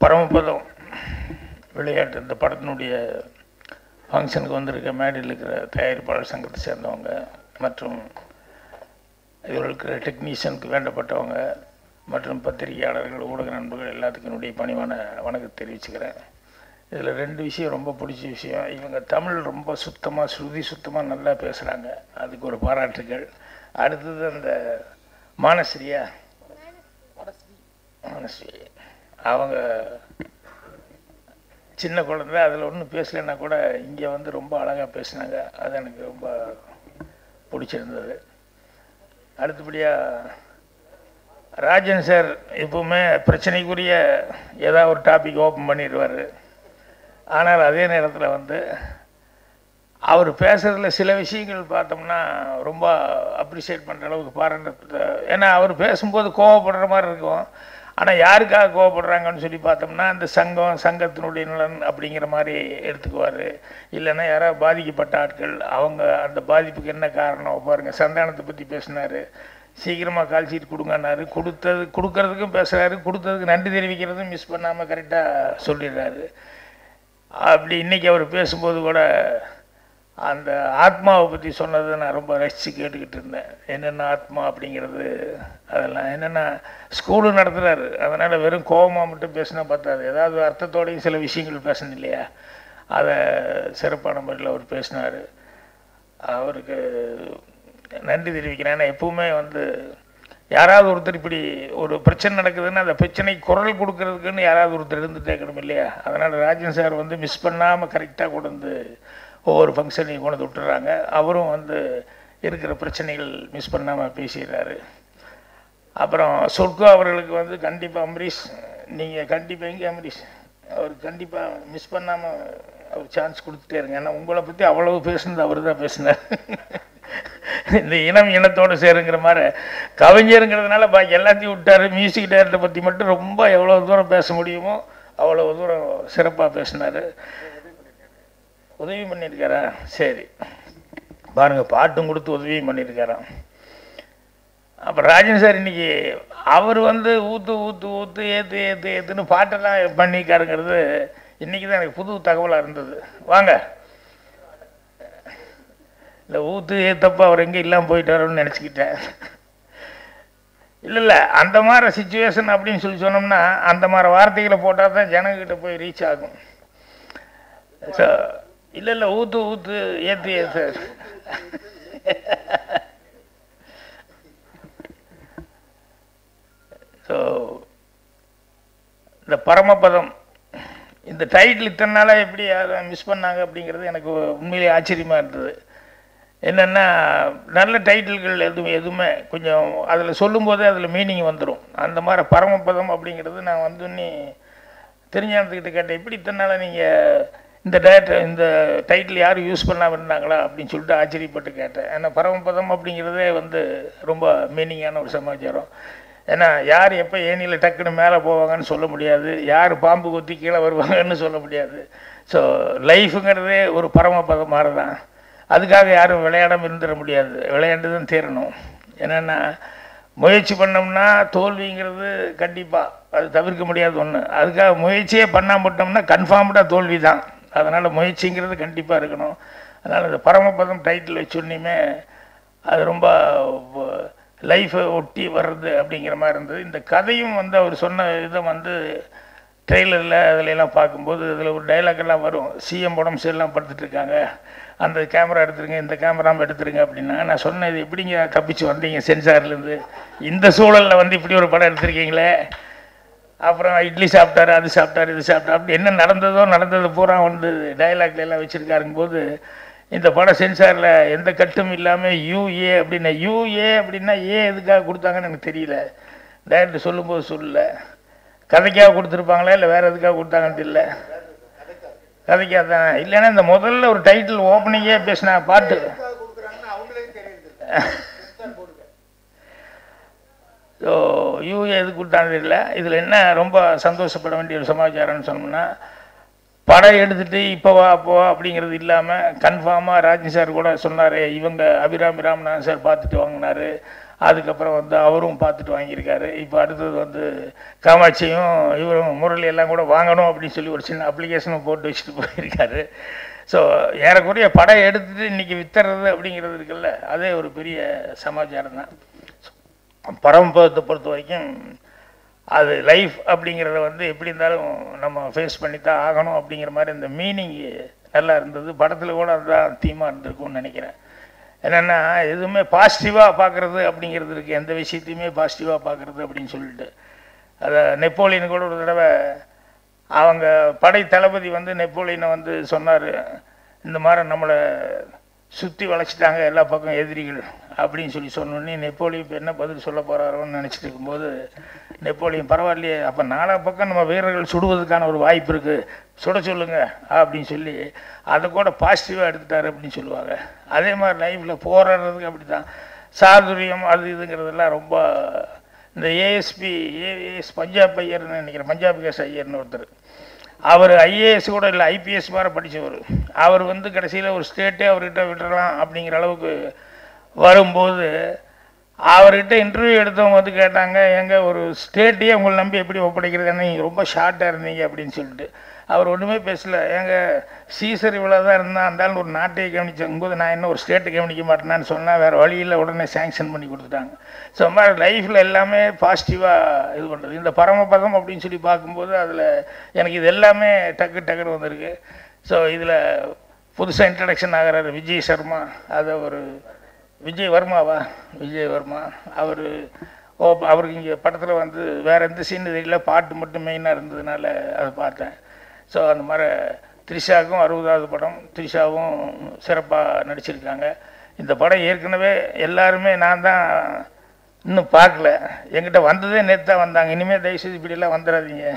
பரமபதம் விளையாட்டு இந்த படத்தினுடைய ஃபங்க்ஷனுக்கு வந்திருக்க மேடையில் இருக்கிற தயாரிப்பாளர் சங்கத்தை சேர்ந்தவங்க மற்றும் இதில் இருக்கிற டெக்னீஷியனுக்கு வேண்டப்பட்டவங்க மற்றும் பத்திரிகையாளர்கள் ஊடக நண்பர்கள் எல்லாத்துக்கும் என்னுடைய பணிவான வணக்கத்தை தெரிவிச்சுக்கிறேன் இதில் ரெண்டு விஷயம் ரொம்ப பிடிச்ச விஷயம் இவங்க தமிழ் ரொம்ப சுத்தமாக ஸ்ருதி சுத்தமாக நல்லா பேசுகிறாங்க அதுக்கு ஒரு பாராட்டுகள் அடுத்தது அந்த மானஸ்ரீயா மானஸ்ரீ அவங்க சின்ன குழந்தை அதில் ஒன்றும் பேசலைன்னா கூட இங்கே வந்து ரொம்ப அழகாக பேசினாங்க அது எனக்கு ரொம்ப பிடிச்சிருந்தது அடுத்தபடியாக ராஜன் சார் எப்பவுமே பிரச்சனைக்குரிய ஏதாவது ஒரு டாபிக் ஓப்பன் பண்ணிடுவார் ஆனால் அதே நேரத்தில் வந்து அவர் பேசுகிறதுல சில விஷயங்கள் பார்த்தோம்னா ரொம்ப அப்ரிஷியேட் பண்ணுற அளவுக்கு பாராட்ட ஏன்னா அவர் பேசும்போது கோவப்படுற மாதிரி இருக்கும் ஆனால் யாருக்காக கோவப்படுறாங்கன்னு சொல்லி பார்த்தோம்னா அந்த சங்கம் சங்கத்தினுடைய நலன் அப்படிங்கிற மாதிரி எடுத்துக்குவார் இல்லைன்னா யாராவது பாதிக்கப்பட்ட ஆட்கள் அவங்க அந்த பாதிப்புக்கு என்ன காரணம் பாருங்கள் சந்தானத்தை பற்றி பேசினார் சீக்கிரமாக கால் சீட் கொடுங்கன்னாரு கொடுத்தது கொடுக்கறதுக்கும் பேசுகிறாரு கொடுத்ததுக்கு நன்றி தெரிவிக்கிறதும் மிஸ் பண்ணாமல் கரெக்டாக சொல்லிடுறாரு அப்படி இன்றைக்கி அவர் பேசும்போது கூட அந்த ஆத்மாவை பற்றி சொன்னதை நான் ரொம்ப ரசித்து கேட்டுக்கிட்டு இருந்தேன் என்னென்ன ஆத்மா அப்படிங்கிறது அதெல்லாம் என்னென்னா ஸ்கூலு நடத்துகிறாரு அதனால் வெறும் கோபமாக மட்டும் பேசினா பார்த்தாது ஏதாவது அர்த்தத்தோடையும் சில விஷயங்கள் பேசணும் இல்லையா அதை சிறப்பான முறையில் அவர் பேசினார் அவருக்கு நன்றி தெரிவிக்கிறேன் ஏன்னா எப்பவுமே வந்து யாராவது ஒருத்தர் இப்படி ஒரு பிரச்சனை நடக்குதுன்னா அந்த பிரச்சனை குரல் கொடுக்கறதுக்குன்னு யாராவது ஒருத்தர் இருந்துட்டே இருக்கணும் இல்லையா அதனால் ராஜன் சார் வந்து மிஸ் பண்ணாமல் கரெக்டாக கொண்டு வந்து ஒவ்வொரு ஃபங்க்ஷனையும் கொண்டு வந்து விட்டுறாங்க அவரும் வந்து இருக்கிற பிரச்சனைகள் மிஸ் பண்ணாமல் பேசிடுறாரு அப்புறம் சொர்க்கோ அவர்களுக்கு வந்து கண்டிப்பாக அம்பரீஷ் நீங்கள் கண்டிப்பாக எங்கே அம்பரீஷ் அவர் கண்டிப்பாக மிஸ் பண்ணாமல் அவர் சான்ஸ் கொடுத்துட்டே இருங்க ஏன்னா உங்களை பற்றி அவ்வளவு பேசுனது அவர் தான் பேசினார் இந்த இனம் இனத்தோடு சேருங்கிற மாதிரி கவிஞருங்கிறதுனால பாக்கி எல்லாத்தையும் விட்டார் மியூசிக் டைரக்டரை பற்றி மட்டும் ரொம்ப எவ்வளோ தூரம் பேச முடியுமோ அவ்வளோ தூரம் சிறப்பாக பேசினார் உதவி பண்ணியிருக்காரா சரி பாருங்கள் பாட்டும் கொடுத்து உதவியும் பண்ணியிருக்காராம் அப்புறம் ராஜன் சார் இன்னைக்கு அவர் வந்து ஊற்று ஊற்று ஊற்று ஏற்று ஏற்று ஏற்றுன்னு பாட்டெல்லாம் பண்ணியிருக்காருங்கிறது இன்றைக்கி தான் எனக்கு புது தகவலாக இருந்தது வாங்க இல்லை ஊற்று ஏற்றப்ப அவர் எங்கே இல்லாமல் போயிட்டாரோன்னு நினச்சிக்கிட்டேன் இல்லை இல்லை அந்த மாதிரி சுச்சுவேஷன் அப்படின்னு சொல்லி சொன்னோம்னா அந்த மாதிரி வார்த்தைகளை போட்டால் தான் ஜனங்கிட்ட போய் ரீச் ஆகும் ஸோ இல்லை இல்லை ஊற்று ஊற்று ஏற்று ஏற்று ஸோ இந்த பரமபதம் இந்த டைட்டில் இத்தனை நாளாக எப்படி அதை மிஸ் பண்ணாங்க அப்படிங்கிறது எனக்கு உண்மையிலே ஆச்சரியமாக இருந்தது என்னென்னா நல்ல டைட்டில்கள் எதுவும் எதுவுமே கொஞ்சம் அதில் சொல்லும்போதே அதில் மீனிங் வந்துடும் அந்த மாதிரி பரமபதம் அப்படிங்கிறது நான் வந்து நீ தெரிஞ்சானத்துக்கிட்ட கேட்டேன் எப்படி இத்தனை நாளாக நீங்கள் இந்த டேரக்டர் இந்த டைட்டில் யாரும் யூஸ் பண்ணாமல் இருந்தாங்களா அப்படின்னு சொல்லிட்டு ஆச்சரியப்பட்டு கேட்டேன் ஏன்னா பரமபதம் அப்படிங்கிறதே வந்து ரொம்ப மீனிங்கான ஒரு சமாச்சாரம் ஏன்னா யார் எப்போ ஏனியில் டக்குன்னு மேலே போவாங்கன்னு சொல்ல முடியாது யார் பாம்பு கொத்தி கீழே வருவாங்கன்னு சொல்ல முடியாது ஸோ லைஃபுங்கிறதே ஒரு பரமபதம் மாதிரி தான் அதுக்காக யாரும் விளையாடாமல் இருந்துட முடியாது விளையாண்டு தான் தீரணும் என்னென்னா முயற்சி பண்ணோம்னா தோல்விங்கிறது கண்டிப்பாக அது தவிர்க்க முடியாத ஒன்று அதுக்காக முயற்சியே பண்ணாமட்டோம்னா கன்ஃபார்ம்டாக தோல்வி தான் அதனால் முயற்சிங்கிறது கண்டிப்பாக இருக்கணும் அதனால் இந்த பரமபதம் டைட்டில் வச்சோன்னையுமே அது ரொம்ப லைஃப்பை ஒட்டி வர்றது அப்படிங்கிற மாதிரி இருந்தது இந்த கதையும் வந்து அவர் சொன்ன இதை வந்து ட்ரெய்லரில் அதிலெல்லாம் பார்க்கும்போது இதில் ஒரு டைலாக் எல்லாம் வரும் சிஎம் உடம்பு சரியில்லாம் படுத்துட்டு இருக்காங்க அந்த கேமரா எடுத்துருங்க இந்த கேமராவும் எடுத்துருங்க அப்படின்னா நான் சொன்னேன் இது எப்படிங்க தப்பிச்சு வந்தீங்க சென்சார்லேருந்து இந்த சூழலில் வந்து இப்படி ஒரு படம் எடுத்திருக்கீங்களே அப்புறம் இட்லி சாப்பிட்டாரு அது சாப்பிட்டாரு இது சாப்பிட்டாரு அப்படி என்ன நடந்ததோ நடந்தது பூரா வந்து டைலாக்ல எல்லாம் வச்சுருக்காருங்க போது இந்த படம் சென்சாரில் எந்த கட்டும் இல்லாமல் யூஏ அப்படின்னா யூஏ அப்படின்னா ஏ எதுக்காக கொடுத்தாங்கன்னு எனக்கு தெரியல டைரக்டர் சொல்லும்போது சொல்லல கதைக்காக கொடுத்துருப்பாங்களா இல்லை வேறு எதுக்காக கொடுத்தாங்கன்னு தெரியல கதைக்காக தான் இல்லைன்னா இந்த முதல்ல ஒரு டைட்டில் ஓப்பனிங்கே பேசினா பாட்டு ஸோ யூஏ எது கொடுத்தாங்க தெரியல இதில் என்ன ரொம்ப சந்தோஷப்பட வேண்டிய ஒரு சமாச்சாரம்னு சொன்னோம்னா படம் எடுத்துட்டு இப்போ வா அப்போ வா அப்படிங்கிறது இல்லாமல் கன்ஃபார்மாக ராஜன் சார் கூட சொன்னார் இவங்க அபிராமி ராமநாதன் சார் பார்த்துட்டு வாங்கினாரு அதுக்கப்புறம் வந்து அவரும் பார்த்துட்டு வாங்கியிருக்காரு இப்போ அடுத்தது வந்து காமாட்சியும் இவரும் முரளி எல்லாம் கூட வாங்கணும் அப்படின்னு சொல்லி ஒரு சின்ன அப்ளிகேஷனும் போட்டு வச்சுட்டு போயிருக்காரு ஸோ ஏறக்குறைய படம் எடுத்துட்டு இன்னைக்கு வித்துறது அப்படிங்கிறது இருக்குல்ல அதே ஒரு பெரிய சமாச்சாரம் தான் பரமபதத்தை பொறுத்த வரைக்கும் அது லைஃப் அப்படிங்கிறத வந்து எப்படி இருந்தாலும் நம்ம ஃபேஸ் பண்ணி தான் ஆகணும் அப்படிங்கிற மாதிரி இந்த மீனிங் நல்லா இருந்தது படத்தில் கூட அதுதான் தீமாக இருந்திருக்கும்னு நினைக்கிறேன் என்னென்னா எதுவுமே பாசிட்டிவாக பார்க்குறது அப்படிங்கிறது இருக்குது எந்த விஷயத்தையுமே பாசிட்டிவாக பார்க்குறது அப்படின்னு சொல்லிட்டு அதை நெப்போலியன் கூட ஒரு தடவை அவங்க படை தளபதி வந்து நெப்போலியனை வந்து சொன்னார் இந்த மாதிரி நம்மளை சுற்றி வளைச்சிட்டாங்க எல்லா பக்கம் எதிரிகள் அப்படின்னு சொல்லி சொன்னோடனே நெப்போலியன் இப்போ என்ன பதில் சொல்ல போகிறாரோன்னு நினச்சிட்டு இருக்கும்போது நெப்போலியன் பரவாயில்லையே அப்போ நாலா பக்கம் நம்ம வீரர்கள் சுடுவதற்கான ஒரு வாய்ப்பு இருக்குது சுட சொல்லுங்க அப்படின்னு சொல்லி அதை கூட பாசிட்டிவாக எடுத்துட்டாரு அப்படின்னு சொல்லுவாங்க அதே மாதிரி லைஃப்பில் போராடுறதுக்கு அப்படி தான் சாதுரியம் அது இதுங்கிறதெல்லாம் ரொம்ப இந்த ஏஎஸ்பி ஏஎஸ் பஞ்சாப் ஐயர்னு நினைக்கிறேன் பஞ்சாப் கேஸ் ஐயர்னு ஒருத்தர் அவர் ஐஏஎஸ் கூட இல்லை ஐபிஎஸ் மாதிரி படித்தவர் அவர் வந்து கடைசியில் ஒரு ஸ்டேட்டே அவர்கிட்ட விட்டுறலாம் அப்படிங்கிற அளவுக்கு வரும்போது அவர்கிட்ட இன்டர்வியூ எடுத்தவங்க வந்து கேட்டாங்க எங்க ஒரு ஸ்டேட்டையே உங்களை நம்பி எப்படி ஒப்படைக்கிறது ஏன்னா நீங்கள் ரொம்ப ஷார்ட்டாக இருந்தீங்க அப்படின்னு சொல்லிட்டு அவர் ஒன்றுமே பேசல எங்க சீசர் இவ்வளோ தான் இருந்தால் இருந்தாலும் ஒரு நாட்டையே கவனிச்சும்போது நான் என்ன ஒரு ஸ்டேட்டை கவனிக்க மாட்டேனான்னு சொன்னால் வேறு வழியில் உடனே சேங்ஷன் பண்ணி கொடுத்துட்டாங்க ஸோ அது மாதிரி லைஃப்பில் எல்லாமே பாசிட்டிவாக இது பண்ணுறது இந்த பரமபதம் அப்படின்னு சொல்லி பார்க்கும்போது அதில் எனக்கு இது எல்லாமே டக்கு டக்குன்னு வந்திருக்கு ஸோ இதில் புதுசாக இன்ட்ரடக்ஷன் ஆகிறாரு விஜய் சர்மா அதை ஒரு விஜய் வர்மாவா விஜய் வர்மா அவர் ஓ அவருக்கு இங்கே படத்தில் வந்து வேறு எந்த சீன் தெரியல பாட்டு மட்டும் மெயினாக இருந்ததுனால அதை பார்த்தேன் ஸோ அந்த மாதிரி த்ரிஷாவுக்கும் அறுபதாவது படம் த்ரிஷாவும் சிறப்பாக நடிச்சிருக்காங்க இந்த படம் ஏற்கனவே எல்லாருமே நான் தான் இன்னும் பார்க்கல என்கிட்ட வந்ததே நேற்று தான் வந்தாங்க இனிமேல் தயவுசெய்து இப்படிலாம் வந்துடாதீங்க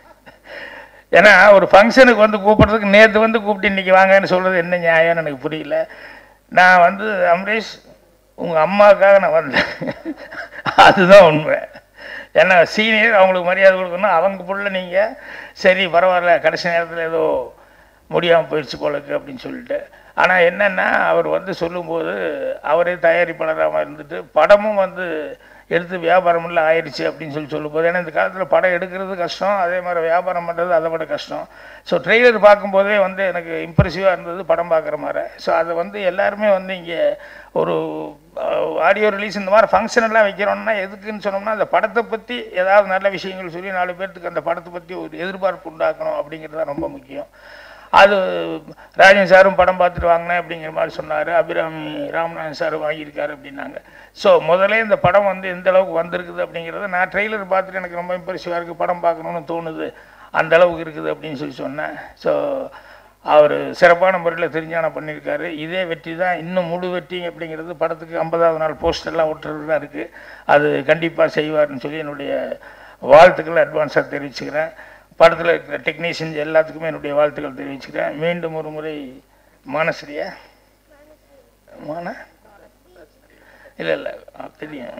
ஏன்னா ஒரு ஃபங்க்ஷனுக்கு வந்து கூப்பிட்றதுக்கு நேற்று வந்து கூப்பிட்டு இன்றைக்கி வாங்கன்னு சொல்கிறது என்ன நியாயம்னு எனக்கு புரியல நான் வந்து அமரேஷ் உங்கள் அம்மாவுக்காக நான் வந்தேன் அதுதான் உண்மை ஏன்னா சீனியர் அவங்களுக்கு மரியாதை கொடுக்கணும் அவங்க புள்ள நீங்கள் சரி பரவாயில்ல கடைசி நேரத்தில் ஏதோ முடியாமல் போயிடுச்சு போலக்கு அப்படின்னு சொல்லிட்டு ஆனால் என்னென்னா அவர் வந்து சொல்லும்போது அவரே தயாரிப்பாளராக இருந்துட்டு படமும் வந்து எடுத்து வியாபாரமில்ல ஆயிடுச்சு அப்படின்னு சொல்லி சொல்லும்போது ஏன்னா இந்த காலத்தில் படம் எடுக்கிறது கஷ்டம் அதே மாதிரி வியாபாரம் பண்ணுறது அதை விட கஷ்டம் ஸோ ட்ரெய்லர் பார்க்கும்போதே வந்து எனக்கு இம்ப்ரெசிவாக இருந்தது படம் பார்க்குற மாதிரி ஸோ அதை வந்து எல்லாருமே வந்து இங்கே ஒரு ஆடியோ ரிலீஸ் இந்த மாதிரி ஃபங்க்ஷன் எல்லாம் வைக்கிறோம்னா எதுக்குன்னு சொன்னோம்னா அந்த படத்தை பற்றி ஏதாவது நல்ல விஷயங்கள் சொல்லி நாலு பேர்த்துக்கு அந்த படத்தை பற்றி ஒரு எதிர்பார்ப்பு உண்டாக்கணும் அப்படிங்கிறது தான் ரொம்ப முக்கியம் அது ராஜன் சாரும் படம் பார்த்துட்டு வாங்கினேன் அப்படிங்கிற மாதிரி சொன்னார் அபிராமி ராமநாதன் சார் வாங்கியிருக்காரு அப்படின்னாங்க ஸோ முதல்ல இந்த படம் வந்து எந்த அளவுக்கு வந்திருக்குது அப்படிங்கிறத நான் ட்ரெய்லர் பார்த்துட்டு எனக்கு ரொம்ப இம்ப்ரெசிவாக இருக்குது படம் பார்க்கணுன்னு தோணுது அந்த அளவுக்கு இருக்குது அப்படின்னு சொல்லி சொன்னேன் ஸோ அவர் சிறப்பான முறையில் தெரிஞ்சானம் பண்ணியிருக்காரு இதே வெற்றி தான் இன்னும் முழு வெற்றி அப்படிங்கிறது படத்துக்கு ஐம்பதாவது நாள் போஸ்டர்லாம் ஒட்டுறது தான் இருக்குது அது கண்டிப்பாக செய்வார்னு சொல்லி என்னுடைய வாழ்த்துக்களை அட்வான்ஸாக தெரிவிச்சுக்கிறேன் படத்தில் இருக்கிற டெக்னீஷியன்ஸ் எல்லாத்துக்குமே என்னுடைய வாழ்த்துக்கள் தெரிவிச்சுக்கிறேன் மீண்டும் ஒரு முறை மானஸ்ரீயா மான இல்லை இல்லை தெரியும்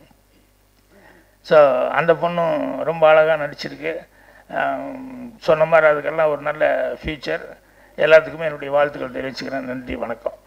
ஸோ அந்த பொண்ணும் ரொம்ப அழகாக நடிச்சிருக்கு சொன்ன மாதிரி அதுக்கெல்லாம் ஒரு நல்ல ஃபியூச்சர் எல்லாத்துக்குமே என்னுடைய வாழ்த்துக்கள் தெரிவிச்சுக்கிறேன் நன்றி வணக்கம்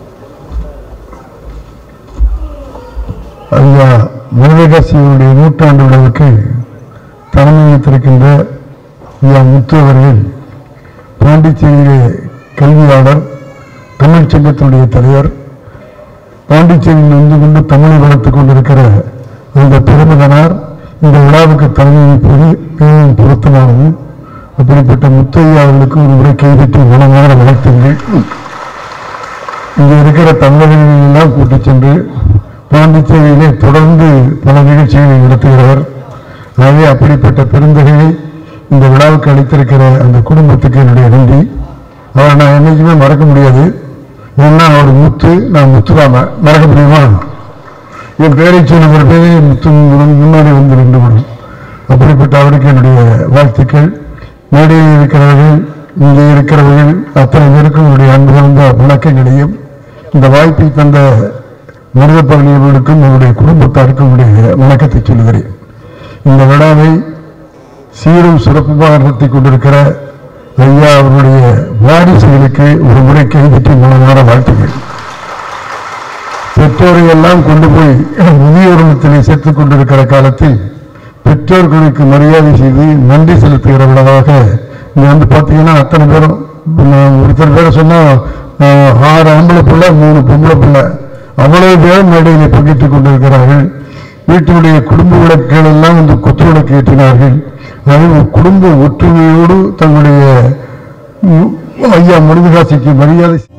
ஐயா முருகதாசியுடைய நூற்றாண்டு விழாவுக்கு தலைமை வைத்திருக்கின்ற ஐயா முத்து அவர்கள் பாண்டிச்சேரியிலே கல்வியாளர் தமிழ் சங்கத்தினுடைய தலைவர் பாண்டிச்சேரியில் இருந்து கொண்டு தமிழை வளர்த்துக் கொண்டிருக்கிற அந்த பெருமகனார் இந்த விழாவுக்கு தலைமை வைப்பது மிகவும் பொருத்தமானது அப்படிப்பட்ட முத்தையா அவர்களுக்கு ஒரு முறை கைதட்டி மனமான வளர்த்துங்கள் இங்க இருக்கிற தமிழர்களை எல்லாம் கூட்டிச் சென்று பாண்டிச்சேரியிலே தொடர்ந்து பல நிகழ்ச்சிகளை நடத்துகிறவர் ஆகவே அப்படிப்பட்ட பெருந்தகையை இந்த விழாவுக்கு அளித்திருக்கிற அந்த குடும்பத்துக்கு என்னுடைய நன்றி அவரை நான் என்னைக்குமே மறக்க முடியாது ஏன்னா அவர் முத்து நான் முத்துராம மறக்க முடியுமா என் பேரை சொன்ன ஒரு பேரே முத்து முன்னாடி வந்து நின்று விடும் அப்படிப்பட்ட அவருக்கு என்னுடைய வாழ்த்துக்கள் மேடையில் இருக்கிறவர்கள் இங்கே இருக்கிறவர்கள் அத்தனை பேருக்கும் என்னுடைய அன்பு கலந்த வணக்கங்களையும் இந்த வாய்ப்பை தந்த முருகப்பள்ளி அவர்களுக்கும் என்னுடைய குடும்பத்தாருக்கும் என்னுடைய வணக்கத்தை சொல்கிறேன் இந்த விழாவை சீரும் சிறப்புமாக நடத்தி கொண்டிருக்கிற ஐயா அவருடைய வாரிசுகளுக்கு ஒரு முறை கைதட்டி மூலமான வாழ்த்துக்கள் பெற்றோரை எல்லாம் கொண்டு போய் முதியோரணத்திலே சேர்த்துக் கொண்டிருக்கிற காலத்தில் பெற்றோர்களுக்கு மரியாதை செய்து நன்றி செலுத்துகிற விதமாக இங்க வந்து பார்த்தீங்கன்னா அத்தனை பேரும் நான் ஒருத்தர் பேரை சொன்னா அஹ், ஆறு ஆம்பளை பிள்ளை மூணு பொம்பளை பிள்ளை அவ்வளவு பேர் மேடையில் பங்கிட்டுக் கொண்டிருக்கிறார்கள் வீட்டினுடைய குடும்ப விளக்குகள் எல்லாம் வந்து கொத்து விளக்கு ஏற்றினார்கள் அது குடும்ப ஒற்றுமையோடு தங்களுடைய உம், ஐயா முருகதாசிக்கு மரியாதை